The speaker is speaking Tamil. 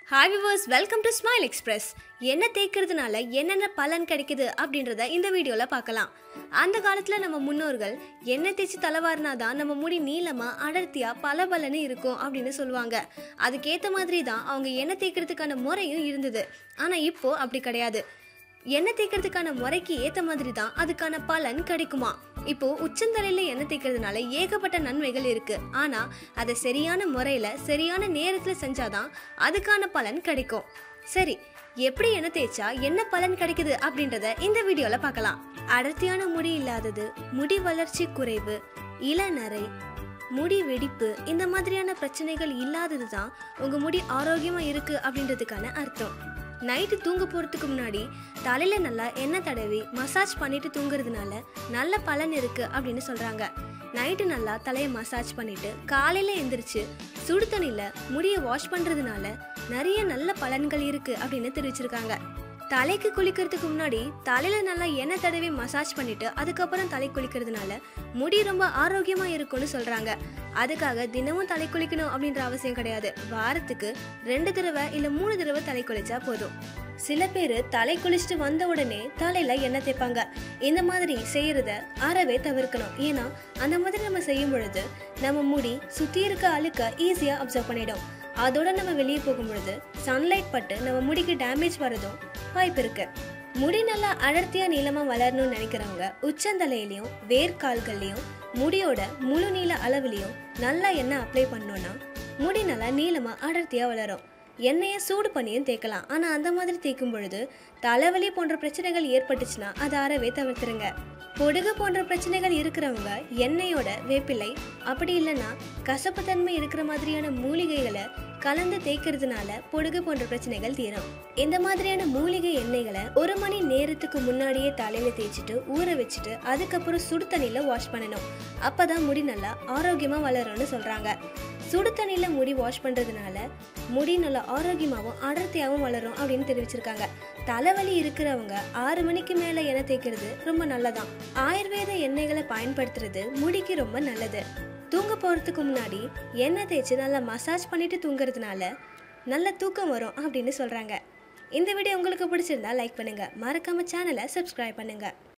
hi viewers welcome to smile express எண்ணெய் தேய்க்கிறதுனால என்னென்ன பலன் கிடைக்குது அப்படின்றத இந்த வீடியோவில் பார்க்கலாம் அந்த காலத்தில் நம்ம முன்னோர்கள் எண்ணெய் தேய்ச்சி தலைவாரினா தான் நம்ம முடி நீளமாக அடர்த்தியாக பல பலன்னு இருக்கும் அப்படின்னு சொல்லுவாங்க அதுக்கேற்ற மாதிரி தான் அவங்க எண்ணெய் தேய்க்கிறதுக்கான முறையும் இருந்தது ஆனால் இப்போ அப்படி கிடையாது எண்ணெய் தேய்க்கிறதுக்கான முறைக்கு ஏற்ற மாதிரி தான் அதுக்கான பலன் கிடைக்குமா இப்போ உச்சந்தலையில எண்ணெய் தேய்க்கிறதுனால ஏகப்பட்ட நன்மைகள் இருக்கு ஆனா அதை சரியான முறையில சரியான நேரத்துல செஞ்சாதான் அதுக்கான பலன் கிடைக்கும் சரி எப்படி எண்ணெய் தேய்ச்சா என்ன பலன் கிடைக்குது அப்படின்றத இந்த வீடியோல பார்க்கலாம் அடர்த்தியான முடி இல்லாதது முடி வளர்ச்சி குறைவு இளநரை முடி வெடிப்பு இந்த மாதிரியான பிரச்சனைகள் இல்லாதது தான் உங்க முடி ஆரோக்கியமா இருக்கு அப்படின்றதுக்கான அர்த்தம் நைட்டு தூங்க போறதுக்கு முன்னாடி தலையில நல்லா எண்ணெய் தடவி மசாஜ் பண்ணிட்டு தூங்குறதுனால நல்ல பலன் இருக்கு அப்படின்னு சொல்றாங்க நைட்டு நல்லா தலையை மசாஜ் பண்ணிட்டு காலையில எந்திரிச்சு சுடு தண்ணியில முடியை வாஷ் பண்றதுனால நிறைய நல்ல பலன்கள் இருக்கு அப்படின்னு தெரிவிச்சிருக்காங்க தலைக்கு குளிக்கிறதுக்கு முன்னாடி தலையில நல்லா எண்ணெய் தடவி மசாஜ் பண்ணிட்டு அதுக்கப்புறம் தலை குளிக்கிறதுனால முடி ரொம்ப ஆரோக்கியமா இருக்கும்னு சொல்றாங்க அதுக்காக தினமும் தலை குளிக்கணும் அப்படின்ற அவசியம் கிடையாது வாரத்துக்கு ரெண்டு தடவை இல்ல மூணு தடவை தலை குளிச்சா போதும் சில பேர் தலை குளிச்சுட்டு வந்த உடனே தலையில எண்ணெய் தேய்ப்பாங்க இந்த மாதிரி செய்யறத அறவே தவிர்க்கணும் ஏன்னா அந்த மாதிரி நம்ம செய்யும் பொழுது நம்ம முடி சுத்தி இருக்க அழுக்க ஈஸியா அப்சர்வ் பண்ணிடும் அதோட நம்ம வெளியே போகும் பொழுது சன்லைட் பட்டு நம்ம முடிக்கு டேமேஜ் வரதும் வாய்ப்பு இருக்கு முடி நல்லா அடர்த்தியா நீளமா வளரணும்னு நினைக்கிறவங்க உச்சந்தலையிலையும் வேர்க்கால்கள்லையும் முடியோட முழு நீள அளவுலையும் நல்லா எண்ணெய் அப்ளை பண்ணோம்னா முடி நல்லா நீளமா அடர்த்தியா வளரும் எண்ணெயை சூடு பண்ணியும் தேய்க்கலாம் ஆனால் அந்த மாதிரி தேய்க்கும் பொழுது தலைவலி போன்ற பிரச்சனைகள் ஏற்பட்டுச்சுன்னா அதை அறவே தவிர்த்துருங்க பொடுகு போன்ற பிரச்சனைகள் இருக்கிறவங்க எண்ணெயோட வேப்பிலை அப்படி இல்லைன்னா கசப்புத்தன்மை இருக்கிற மாதிரியான மூலிகைகளை கலந்து தேய்க்கிறதுனால பொடுகு போன்ற பிரச்சனைகள் தீரும் இந்த மாதிரியான மூலிகை எண்ணெய்களை ஒரு மணி நேரத்துக்கு முன்னாடியே தலையில தேய்ச்சிட்டு ஊற வச்சுட்டு அதுக்கப்புறம் சுடு தண்ணியில வாஷ் பண்ணணும் அப்பதான் முடி நல்லா ஆரோக்கியமா வளரும்னு சொல்றாங்க சுடு தண்ணியில முடி வாஷ் பண்றதுனால முடி நல்லா ஆரோக்கியமாகவும் அடர்த்தியாகவும் வளரும் அப்படின்னு தெரிவிச்சிருக்காங்க தலைவலி இருக்கிறவங்க ஆறு மணிக்கு மேல எண்ணெய் தேய்க்கிறது ரொம்ப நல்லதான் ஆயுர்வேத எண்ணெய்களை பயன்படுத்துறது முடிக்கு ரொம்ப நல்லது தூங்க போறதுக்கு முன்னாடி எண்ணெய் தேய்ச்சி நல்லா மசாஜ் பண்ணிட்டு தூங்குறதுனால நல்ல தூக்கம் வரும் அப்படின்னு சொல்றாங்க இந்த வீடியோ உங்களுக்கு பிடிச்சிருந்தா லைக் பண்ணுங்க மறக்காம சேனலை சப்ஸ்கிரைப் பண்ணுங்க